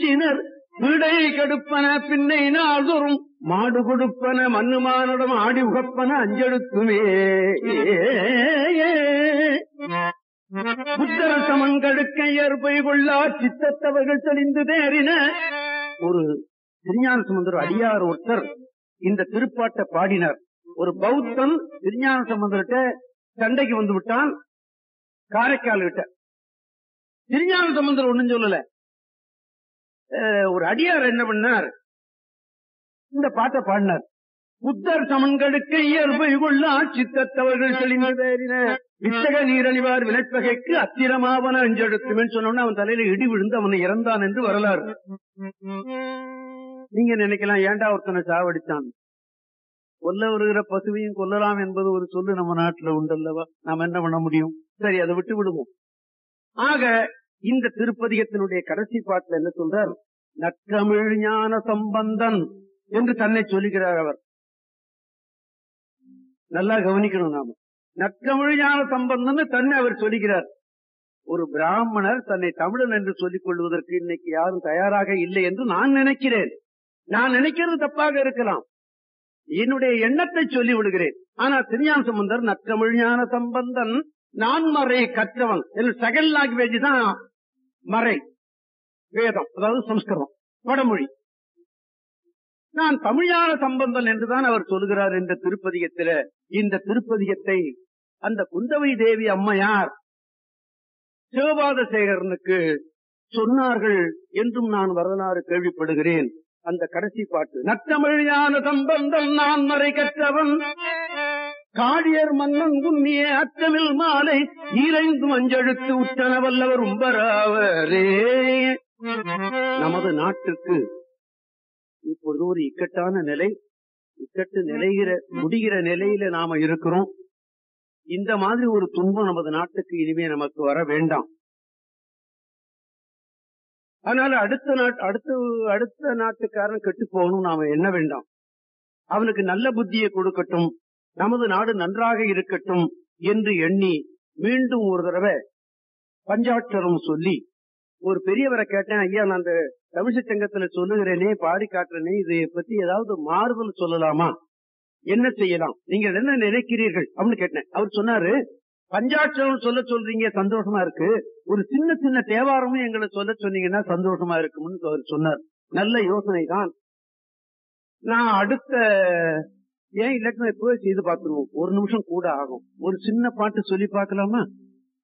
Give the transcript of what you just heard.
பேச்சினர் விடை கெடுப்பன பின்னை நாள்தோறும் மாடு கொடுப்பன மண்ணு மானிடம் ஆடி உகப்பன அஞ்செடுத்துமே புத்தர சமங்கடுக்க ஏற்பை கொள்ளா சித்தத்தவர்கள் தெளிந்து தேறின ஒரு திருஞான சமுந்தர் அடியார் ஒருத்தர் இந்த திருப்பாட்டை பாடினார் ஒரு பௌத்தன் திருஞான சம்பந்தர்கிட்ட சண்டைக்கு வந்து விட்டான் காரைக்கால் கிட்ட திருஞான சம்பந்தர் ஒண்ணும் சொல்லல அஹ், ஒரு அடியார் என்ன பண்ணார் இந்த பாட்டை பாடினார் புத்தர் சமன்கடுக்க இயல்பை கொள்ளா சித்தத்தவர்கள் தெளிந்து தேறின வித்தக நீரழிவார் விளைப்பகைக்கு அத்திரமாவன அஞ்செடுத்துமே சொன்னோன்னு அவன் தலையில இடி விழுந்து அவன் இறந்தான் என்று வரலாறு நீங்க நினைக்கலாம் ஏன்டா ஒருத்தனை சாவடிச்சான் கொல்ல வருகிற பசுவையும் கொல்லலாம் என்பது ஒரு சொல்லு நம்ம நாட்டுல உண்டல்லவா நாம என்ன பண்ண முடியும் சரி அதை விட்டு விடுவோம் ஆக இந்த திருப்பதிகத்தினுடைய கடைசி பாட்டுல என்ன சொல்றார் நற்றமிழ் ஞான சம்பந்தன் என்று தன்னை சொல்லுகிறார் அவர் நல்லா கவனிக்கணும் நாம நற்றமிழ் ஞான சம்பந்தன் தன்னை அவர் சொல்லுகிறார் ஒரு பிராமணர் தன்னை தமிழன் என்று சொல்லிக் கொள்வதற்கு இன்னைக்கு யாரும் தயாராக இல்லை என்று நான் நினைக்கிறேன் நான் நினைக்கிறது தப்பாக இருக்கலாம் என்னுடைய எண்ணத்தை சொல்லி விடுகிறேன் ஆனா திருஞான சம்பந்தர் நற்றமிழ் ஞான சம்பந்தன் நான் மறை கற்றவன் செகண்ட் லாங்குவேஜ் தான் மறை வேதம் அதாவது சம்ஸ்கிருதம் வடமொழி நான் தமிழான சம்பந்தன் என்றுதான் அவர் சொல்கிறார் இந்த திருப்பதிகத்தில இந்த திருப்பதிகத்தை அந்த குந்தவை தேவி அம்மையார் சிவபாதசேகரனுக்கு சொன்னார்கள் என்றும் நான் வரலாறு கேள்விப்படுகிறேன் அந்த கடைசி பாட்டு நற்றமிழியான சம்பந்தம் நான் மறை கற்றவன் காடியர் மன்னன் குன்னிய அச்சமில் மாலை ஈரைந்து மஞ்செழுத்து உற்றன வல்லவர் உம்பராவரே நமது நாட்டுக்கு இப்பொழுது ஒரு இக்கட்டான நிலை இக்கட்டு நிலைகிற முடிகிற நிலையில நாம இருக்கிறோம் இந்த மாதிரி ஒரு துன்பம் நமது நாட்டுக்கு இனிமே நமக்கு வர வேண்டாம் அதனால அடுத்த நாட் அடுத்த அடுத்த நாட்டுக்காரன் கெட்டு போகணும் நாம எண்ண வேண்டாம் அவனுக்கு நல்ல புத்தியை கொடுக்கட்டும் நமது நாடு நன்றாக இருக்கட்டும் என்று எண்ணி மீண்டும் ஒரு தடவை பஞ்சாட்சரம் சொல்லி ஒரு பெரியவரை கேட்டேன் ஐயா நான் அந்த தமிழ்ச்சி சங்கத்துல சொல்லுகிறேனே பாடி காட்டுறேனே இதை பத்தி ஏதாவது மாறுதல் சொல்லலாமா என்ன செய்யலாம் நீங்கள் என்ன நினைக்கிறீர்கள் அப்படின்னு கேட்டேன் அவர் சொன்னாரு பஞ்சாட்சரம் சொல்ல சொல்றீங்க சந்தோஷமா இருக்கு ஒரு சின்ன சின்ன தேவாரமும் எங்களை சொல்ல சொன்னீங்கன்னா சந்தோஷமா இருக்கும்னு அவர் சொன்னார் நல்ல யோசனை தான் நான் அடுத்த ஏன் இல்லாட்டி இப்போ செய்து பார்த்துருவோம் ஒரு நிமிஷம் கூட ஆகும் ஒரு சின்ன பாட்டு சொல்லி பார்க்கலாமா